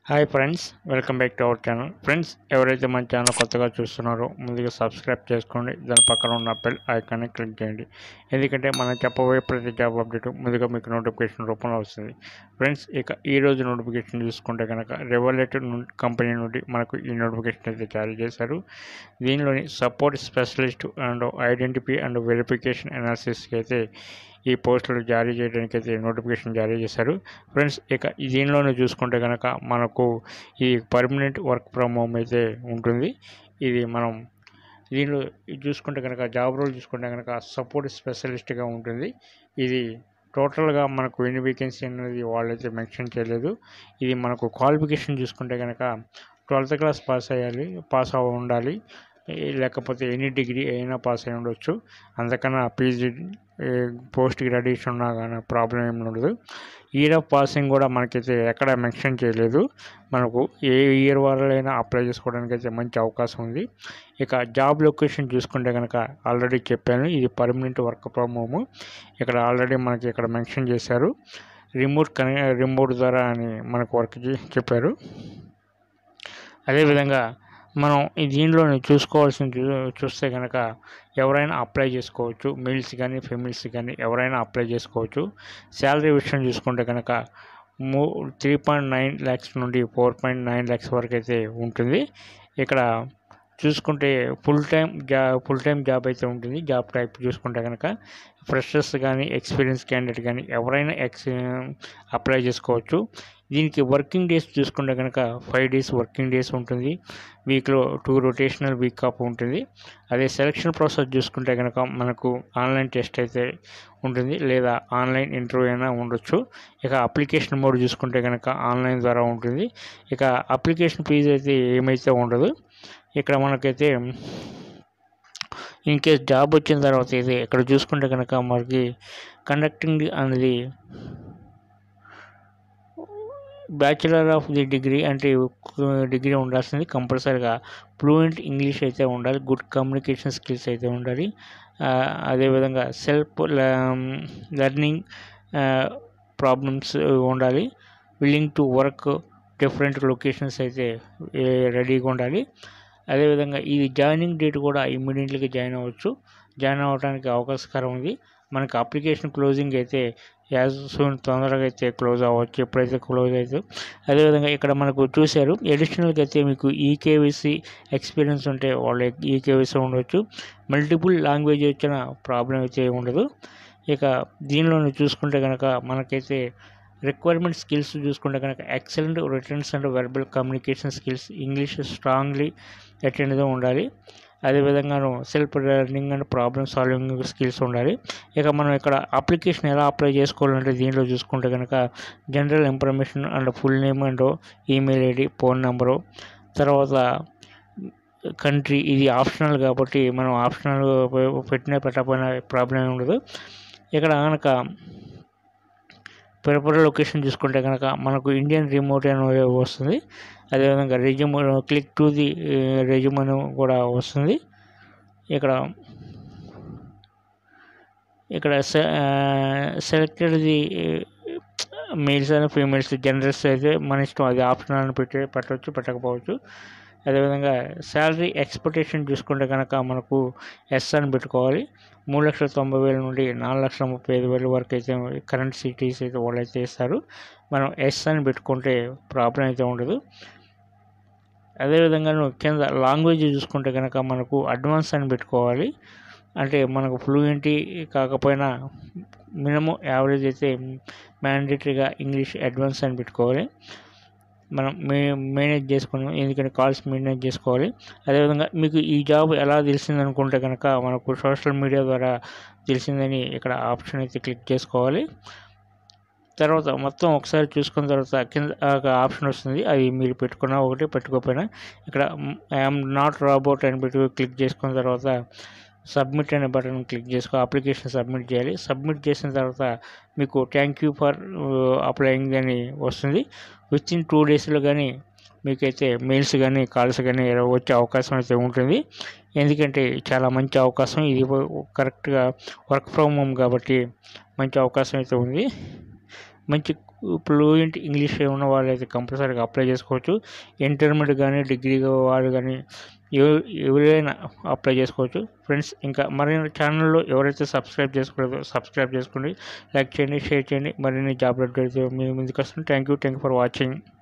hi friends welcome back to our channel friends ఎవరైతే మన channel కొత్తగా చూస్తున్నారో ముందుగా సబ్స్క్రైబ్ చేసుకోండి దాని పక్కన ఉన్న బెల్ ఐకాన్ని క్లిక్ చేయండి ఎందుకంటే మనం చెప్పబోయే ప్రతి జాబ్ అప్డేట్ ముందుగా మీకు నోటిఫికేషన్ రూపంలో వస్తుంది ఫ్రెండ్స్ ఇక ఈ రోజు నోటిఫికేషన్ చూసుకుంటే కనుక రెవల్యూట్ కంపెనీ నుండి మనకు ఈ నోటిఫికేషన్ అయితే జారీ చేశారు దీనిలోని support specialist and identify and verification అనాలిసిస్కి అయితే ఈ పోస్టులు జారీ చేయడానికి అయితే నోటిఫికేషన్ జారీ చేశారు ఫ్రెండ్స్ ఇక దీనిలోనే చూసుకుంటే కనుక మనకు ఈ పర్మనెంట్ వర్క్ ఫ్రమ్ హోమ్ అయితే ఉంటుంది ఇది మనం దీనిలో ఇది చూసుకుంటే కనుక జాబ్ రోల్ చూసుకుంటే కనుక సపోర్ట్ స్పెషలిస్ట్గా ఉంటుంది ఇది టోటల్గా మనకు ఎన్ని వేకెన్సీ అనేది వాళ్ళైతే మెన్షన్ చేయలేదు ఇది మనకు క్వాలిఫికేషన్ చూసుకుంటే కనుక ట్వెల్త్ క్లాస్ పాస్ అయ్యాలి పాస్ అవ్వ ఉండాలి ఏ- లేకపోతే ఎనీ డిగ్రీ అయినా పాస్ అయి ఉండొచ్చు అందుకన్నా పీజీ పోస్ట్ గ్రాడ్యుయేషన్ ఉన్నా కానీ ప్రాబ్లం ఏమి ఉండదు ఇయర్ ఆఫ్ పాసింగ్ కూడా మనకైతే ఎక్కడ మెన్షన్ చేయలేదు మనకు ఏ ఇయర్ వాళ్ళైనా అప్లై చేసుకోవడానికి అయితే మంచి అవకాశం ఉంది ఇక జాబ్ లొకేషన్ చూసుకుంటే కనుక ఆల్రెడీ చెప్పాను ఇది పర్మనెంట్ వర్క్ ఫ్రమ్ హోమ్ ఇక్కడ ఆల్రెడీ మనకి ఇక్కడ మెన్షన్ చేశారు రిమోట్ కనె రిమోట్ ద్వారా అని మనకు వర్క్ చే- చెప్పారు అదేవిధంగా మనం ఈ దీనిలో చూసుకోవాల్సిన చూ- చూస్తే కనుక ఎవరైనా అప్లై చేసుకోవచ్చు మేల్స్ కానీ ఫెమిల్స్ కానీ ఎవరైనా అప్లై చేసుకోవచ్చు శాలరీ విషయం చూసుకుంటే కనుక మూ త్రీ పాయింట్ నైన్ ల్యాక్స్ నుండి ఫోర్ పాయింట్ నైన్ ల్యాక్స్ వరకు అయితే ఉంటుంది ఇక్కడ చూసుకుంటే ఫుల్ టైం జా ఫుల్ టైం జాబ్ అయితే ఉంటుంది జాబ్ టైప్ చూసుకుంటే కనుక ఫ్రెషర్స్ కానీ ఎక్స్పీరియన్స్ క్యాండిడేట్ కానీ ఎవరైనా ఎక్స్ అప్లై చేసుకోవచ్చు దీనికి వర్కింగ్ డేస్ చూసుకుంటే కనుక ఫైవ్ డేస్ వర్కింగ్ డేస్ ఉంటుంది వీక్లో టూ రొటేషనల్ వీక్ ఆఫ్ ఉంటుంది అదే సెలక్షన్ ప్రాసెస్ చూసుకుంటే కనుక మనకు ఆన్లైన్ టెస్ట్ అయితే ఉంటుంది లేదా ఆన్లైన్ ఇంటర్వ్యూ అయినా ఉండొచ్చు ఇక అప్లికేషన్ మోడ్ చూసుకుంటే కనుక ఆన్లైన్ ద్వారా ఉంటుంది ఇక అప్లికేషన్ ఫీజు అయితే ఏమైతే ఉండదు ఇక్కడ మనకైతే ఇన్ కేస్ జాబ్ వచ్చిన తర్వాత అయితే ఇక్కడ చూసుకుంటే కనుక మనకి కండక్టింగ్ అనేది బ్యాచిలర్ ఆఫ్ ది డిగ్రీ అంటే డిగ్రీ ఉండాల్సింది కంపల్సరీగా ఫ్లూయెంట్ ఇంగ్లీష్ అయితే ఉండాలి గుడ్ కమ్యూనికేషన్ స్కిల్స్ అయితే ఉండాలి ఆ, అదేవిధంగా సెల్ఫ్ లెర్నింగ్ ప్రాబ్లమ్స్ ఉండాలి willing to work different locations అయితే రెడీగా ఉండాలి అదేవిధంగా ఇది జాయినింగ్ డేట్ కూడా ఇమ్మీడియట్లీగా జాయిన్ అవ్వచ్చు జాయిన్ అవ్వడానికి అవకాశకరం ఉంది మనకి అప్లికేషన్ క్లోజింగ్ అయితే యాజ్ సూన్ తొందరగా అయితే క్లోజ్ అవ్వచ్చు ఎప్పుడైతే క్లోజ్ అయితే అదేవిధంగా ఇక్కడ మనకు చూశారు అడిషనల్గా అయితే మీకు ఈకేవీసీ ఎక్స్పీరియన్స్ ఉంటే వాళ్ళ ఈకేవీసీ ఉండవచ్చు మల్టిపుల్ లాంగ్వేజ్ వచ్చిన ప్రాబ్లం అయితే ఉండదు ఇక దీనిలో చూసుకుంటే కనుక మనకైతే రిక్వైర్మెంట్ స్కిల్స్ చూసుకుంటే కనుక excellent written and verbal communication skills English strongly అటెండ్గా ఉండాలి అదేవిధంగా self learning and problem solving skills ఉండాలి ఇక మనం ఇక్కడ అప్లికేషన్ ఎలా అప్లై చేసుకోవాలంటే దీనిలో చూసుకుంటే కనుక general information and full name and email ID phone number తర్వాత కంట్రీ ఇది ఆప్షనల్ కాబట్టి మనం ఆప్షనల్ పెట్టినా పెట్టకపోయినా ప్రాబ్లం ఏమి ఉండదు ఇక్కడ కనుక ప్రిపర్ లొకేషన్ చూసుకుంటే కనుక మనకు ఇండియన్ రిమోట్ అని వస్తుంది అదేవిధంగా resume click to the resume అని కూడా వస్తుంది ఇక్కడ ఇక్కడ selected the males and females genders అయితే మన ఇష్టం అది ఆప్షన్ అని పెట్టి పెట్టవచ్చు పెట్టకపోవచ్చు అదేవిధంగా శాలరీ ఎక్స్పెక్టేషన్ చూసుకుంటే కనుక మనకు ఎస్ అని పెట్టుకోవాలి మూడు లక్షల తొంభై వేల నుండి నాలుగు లక్షల ముప్పై ఐదు వేల వరకు అయితే కరెంట్ సిటీస్ అయితే వాళ్ళు అయితే ఇస్తారు మనం ఎస్ అని పెట్టుకుంటే ప్రాబ్లం అయితే ఉండదు అదేవిధంగా నువ్వు కింద లాంగ్వేజ్ చూసుకుంటే కనుక మనకు అడ్వాన్స్ అని పెట్టుకోవాలి అంటే మనకు ఫ్లూయెంటీ కాకపోయినా మినిమం యావరేజ్ అయితే మ్యాండేటరీగా ఇంగ్లీష్ అడ్వాన్స్ అని పెట్టుకోవాలి మనం మే మేనేజ్ చేసుకున్నాం ఎందుకంటే కాల్స్ మేనేజ్ చేసుకోవాలి అదేవిధంగా మీకు ఈ జాబ్ ఎలా తెలిసింది అనుకుంటే కనుక మనకు సోషల్ మీడియా ద్వారా తెలిసిందని ఇక్కడ ఆప్షన్ అయితే క్లిక్ చేసుకోవాలి తర్వాత మొత్తం ఒకసారి చూసుకున్న తర్వాత కింద ఒక ఆప్షన్ వస్తుంది అది మీరు పెట్టుకున్నా ఒకటి పెట్టుకోకపోయినా ఇక్కడ ఐఎమ్ నాట్ రాబోట్ అని పెట్టి క్లిక్ చేసుకున్న తర్వాత సబ్మిట్ అనే బటన్ క్లిక్ చేసుకో అప్లికేషన్ సబ్మిట్ చేయాలి సబ్మిట్ చేసిన తర్వాత మీకు థ్యాంక్ యూ ఫర్ అప్లయింగ్ అని వస్తుంది విత్ ఇన్ టూ డేస్లో కానీ మీకైతే మెయిల్స్ కానీ కాల్స్ కానీ వచ్చే అవకాశం అయితే ఉంటుంది ఎందుకంటే చాలా మంచి అవకాశం ఇది కరెక్ట్గా వర్క్ ఫ్రమ్ హోమ్ కాబట్టి మంచి అవకాశం అయితే ఉంది మంచి ఫ్లూయెంట్ ఇంగ్లీష్ ఉన్న వాళ్ళైతే కంపల్సరీగా అప్లై చేసుకోవచ్చు ఇంటర్మీడియట్ కానీ డిగ్రీ వాళ్ళు కానీ ఎవ- ఎవరైనా అప్లై చేసుకోవచ్చు ఫ్రెండ్స్ ఇంకా మరిన్ని ఛానల్లో ఎవరైతే సబ్స్క్రైబ్ చేసుకోలేదో సబ్స్క్రైబ్ చేసుకోండి లైక్ చేయండి షేర్ చేయండి మరిన్ని జాబ్ అప్డేట్స్ మీ ముందుకు వస్తుంది thank you thank you for watching